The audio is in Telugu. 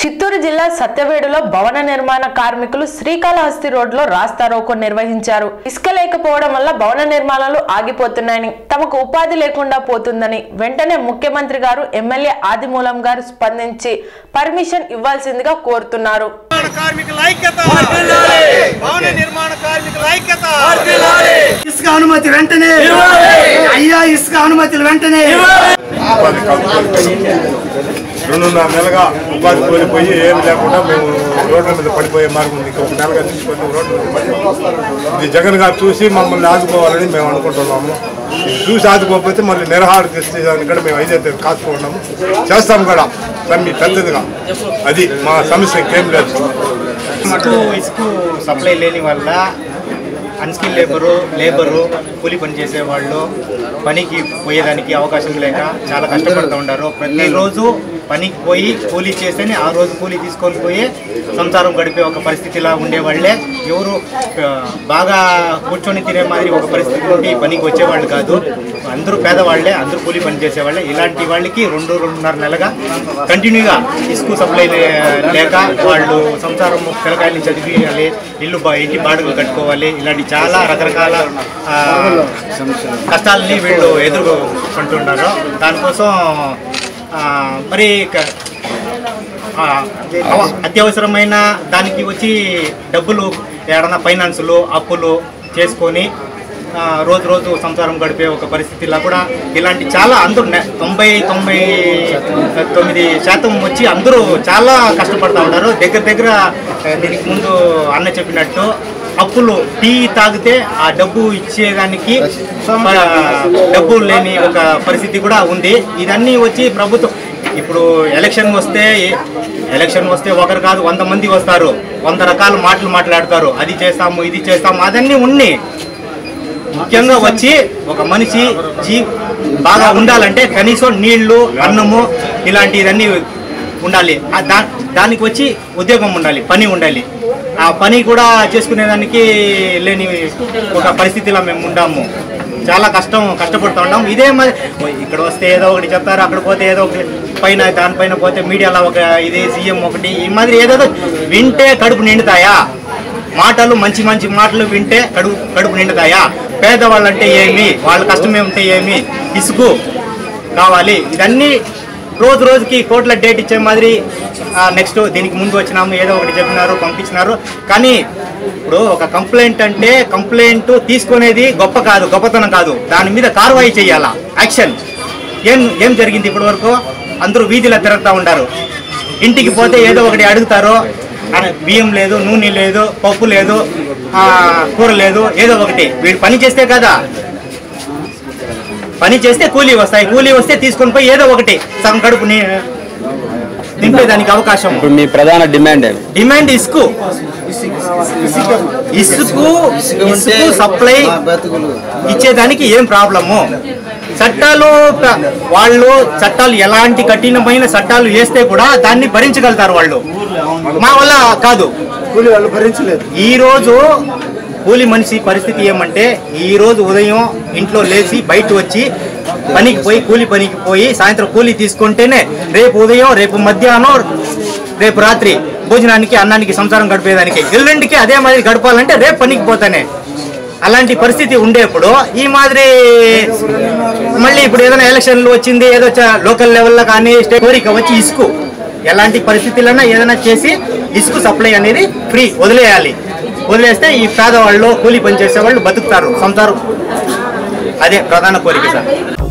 చిత్తూరు జిల్లా సత్యవేడులో భవన నిర్మాణ కార్మికులు శ్రీకాళహస్తి రోడ్లో రాస్తారోకో నిర్వహించారు ఇసుక లేకపోవడం వల్ల భవన నిర్మాణాలు ఆగిపోతున్నాయని తమకు ఉపాధి లేకుండా పోతుందని వెంటనే ముఖ్యమంత్రి గారు ఎమ్మెల్యే ఆదిమూలం గారు స్పందించి పర్మిషన్ ఇవ్వాల్సిందిగా కోరుతున్నారు నిర్మాణ కార్మికుల ఐక్యత భవన నిర్మాణ కార్మికుల ఐక్యత ఇసుక అనుమతి వెంటనే అయ్యా ఇసుక అనుమతులు వెంటనే ఉపాధి కలుగుతుంది రెండున్నర నెలగా ఉపాధి కోల్పోయి ఏమి లేకుండా మేము రోడ్ల మీద పడిపోయే మార్గం ఉంది ఒక నెలగా తీసుకొని రోడ్ల మీద పడిపోయాం. ఇది జగన్ గారు చూసి మమ్మల్ని ఆదుకోవాలని మేము అనుకుంటున్నాము ఇది చూసి ఆదుకోకపోతే మళ్ళీ నిరహార చేసేదానికి కూడా మేము ఐదైతే కాచుకుంటున్నాము చేస్తాం కూడా దాన్ని పెద్దదిగా అది మా సమస్య ఇంకేం లేదు ఇసుకు ఇసుకు సప్లై లేని వల్ల అన్స్కిల్ లేబరు లేబరు కూలి పని చేసేవాళ్ళు పనికి పోయేదానికి అవకాశం లేక చాలా కష్టపడుతూ ఉంటారు ప్రతిరోజు పనికి పోయి కూలీ చేస్తేనే ఆ రోజు కూలీ తీసుకొని పోయి సంసారం గడిపే ఒక పరిస్థితిలా ఉండేవాళ్ళే ఎవరు ఆ, బాగా కూర్చొని తినే మాదిరి ఒక పరిస్థితి నుండి ఈ పనికి వచ్చేవాళ్ళు కాదు అందరూ పేదవాళ్లే అందరూ కూలీ పని చేసేవాళ్ళే ఇలాంటి వాళ్ళకి రెండు రెండున్నర నెలగా కంటిన్యూగా ఇసుకు సప్లై లే- లేక వాళ్ళు సంసారం పిల్లకాయలు చదివియాలి ఇల్లు బా- ఇంటి బాడుగలు కట్టుకోవాలి ఇలాంటి చాలా రకరకాల ఆ, కష్టాలని వీళ్ళు ఎదుర్కొంటున్నారు దానికోసం ఆ, మరి క- ఆ, అవ- అత్యవసరమైన దానికి వచ్చి డబ్బులు ఏడన్నా ఫైనాన్సులు అప్పులు చేసుకొని ఆ, రోజు రోజు సంసారం గడిపే ఒక పరిస్థితిలో కూడా ఇలాంటి చాలా అందరూ నె- తొంభై తొంభై తొమ్మిది శాతం వచ్చి అందరూ చాలా కష్టపడుతూ ఉన్నారు దగ్గర దగ్గర ఆ, దీనికి ముందు అన్న చెప్పినట్టు అప్పులు టీ తాగితే ఆ డబ్బు ఇచ్చేదానికి ఆ, డబ్బు లేని ఒక పరిస్థితి కూడా ఉంది ఇదన్నీ వచ్చి ప్రభుత్వం ఇప్పుడు ఎలక్షన్ వస్తే ఎలక్షన్ వస్తే ఒకరు కాదు వంద మంది వస్తారు వంద రకాల మాటలు మాట్లాడతారు అది చేస్తాము ఇది చేస్తాము అదన్నీ ఉన్నాయి ముఖ్యంగా వచ్చి ఒక మనిషి జీ బాగా ఉండాలంటే కనీసం నీళ్లు అన్నము ఇలాంటివన్నీ ఉండాలి ఆ దా దానికి వచ్చి ఉద్యోగం ఉండాలి పని ఉండాలి ఆ పని కూడా చేసుకునేదానికి లేని ఒక పరిస్థితిలో మేము ఉండాము చాలా కష్టం కష్టపడుతూ ఉంటాం ఇదే మరి ఇక్కడ వస్తే ఏదో ఒకటి చెప్తారు అక్కడ పోతే ఏదో ఒకటి పైన దానిపైన పోతే మీడియాలో ఒక ఇది సీఎం ఒకటి ఈ మాదిరి ఏదేదో వింటే కడుపు నిండుతాయా మాటలు మంచి మంచి మాటలు వింటే కడుపు కడుపు నిండుతాయా పేదవాళ్ళు అంటే ఏమి వాళ్ళ కష్టమే ఉంటే ఏమి ఇసుకు కావాలి ఇదన్నీ రోజు రోజుకి కోట్ల డేట్ ఇచ్చే మాదిరి నెక్స్ట్ దీనికి ముందు వచ్చినాము ఏదో ఒకటి చెప్పినారు పంపించినారు కానీ ఇప్పుడు ఒక కంప్లైంట్ అంటే కంప్లైంట్ తీసుకునేది గొప్ప కాదు గొప్పతనం కాదు దాని మీద కార్వాయి చేయాలా యాక్షన్ ఏం ఏం జరిగింది ఇప్పటి వరకు అందరూ వీధిలో తిరుగుతూ ఉంటారు ఇంటికి పోతే ఏదో ఒకటి అడుగుతారు అన- బియ్యం లేదు నూనె లేదు పప్పు లేదు ఆ, కూర లేదు ఏదో ఒకటి వీడు పని చేస్తే కదా పని చేస్తే కూలీ వస్తాయి కూలీ వస్తే తీసుకొని పోయి ఏదో ఒకటి సగం కడుపు ని- నింపేదానికి అవకాశం ఇప్పుడు మీ ప్రధాన డిమాండ్ ఏమి డిమాండ్ ఇసుకు ఇసుకు ఇసుకు సప్లై ఇచ్చేదానికి ఏం ప్రాబ్లము చట్టాలు ప్ర- వాళ్ళు చట్టాలు ఎలాంటి కఠినమైన చట్టాలు వేస్తే కూడా దాన్ని భరించగలుగుతారు వాళ్ళు మా వల్ల కాదు కూలి వాళ్ళు భరించలేదు ఈ రోజు కూలి మనిషి పరిస్థితి ఏమంటే ఈ రోజు ఉదయం ఇంట్లో లేచి బయట వచ్చి పనికి పోయి కూలి పనికి పోయి సాయంత్రం కూలి తీసుకుంటేనే రేపు ఉదయం రేపు మధ్యాహ్నం రేపు రాత్రి భోజనానికి అన్నానికి సంసారం గడిపేదానికి ఎల్లుండికి అదే మాదిరి గడపాలంటే రేపు పనికి పోతానే అలాంటి పరిస్థితి ఉండేప్పుడు ఈ మాదిరి మళ్ళీ ఇప్పుడు ఏదైనా ఎలక్షన్లు వచ్చింది ఏదో లోకల్ లెవెల్లో కానీ స్టేట్ కోరిక వచ్చి ఇసుకు ఎలాంటి పరిస్థితులైనా ఏదైనా చేసి ఇసుకు సప్లై అనేది ఫ్రీ వదిలేయాలి వదిలేస్తే ఈ పేదవాళ్ళు కూలి పని చేసే వాళ్ళు బతుకుతారు సంసారం అదే ప్రధాన కోరిక సార్